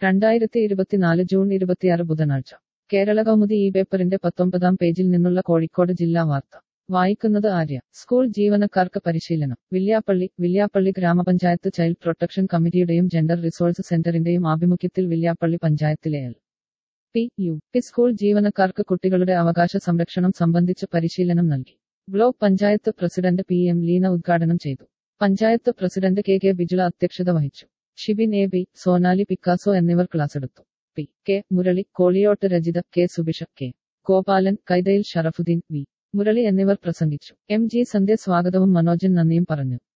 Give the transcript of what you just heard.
രണ്ടായിരത്തി ഇരുപത്തിനാല് ജൂൺ ഇരുപത്തിയാറ് ബുധനാഴ്ച കേരള കൗമുദി ഈ പേപ്പറിന്റെ പത്തൊമ്പതാം പേജിൽ നിന്നുള്ള കോഴിക്കോട് ജില്ലാ വാർത്ത വായിക്കുന്നത് ആര്യ സ്കൂൾ ജീവനക്കാർക്ക് പരിശീലനം വില്യാപ്പള്ളി വില്യാപ്പള്ളി ഗ്രാമപഞ്ചായത്ത് ചൈൽഡ് പ്രൊട്ടക്ഷൻ കമ്മിറ്റിയുടെയും ജെൻഡർ റിസോഴ്സ് സെന്ററിന്റെയും ആഭിമുഖ്യത്തിൽ വില്യാപ്പള്ളി പഞ്ചായത്തിലെ L P U P school ജീവനക്കാർക്ക് കുട്ടികളുടെ അവകാശ സംരക്ഷണം സംബന്ധിച്ച് പരിശീലനം നൽകി block panchayat president P M Leena ഉദ്ഘാടനം ചെയ്തു panchayat president K K Bijula അധ്യക്ഷത വഹിച്ചു Shibin A B Sonali Picasso എന്നിവർ ക്ലാസ്സെടുത്തു P K Murali Koliyot Rajitha K Subisha K Gopalan Kaithayil Sharafuddin V Murali എന്നിവർ പ്രസംഗിച്ചു എം ജി സന്ധ്യ സ്വാഗതവും മനോജൻ നന്ദിയും പറഞ്ഞു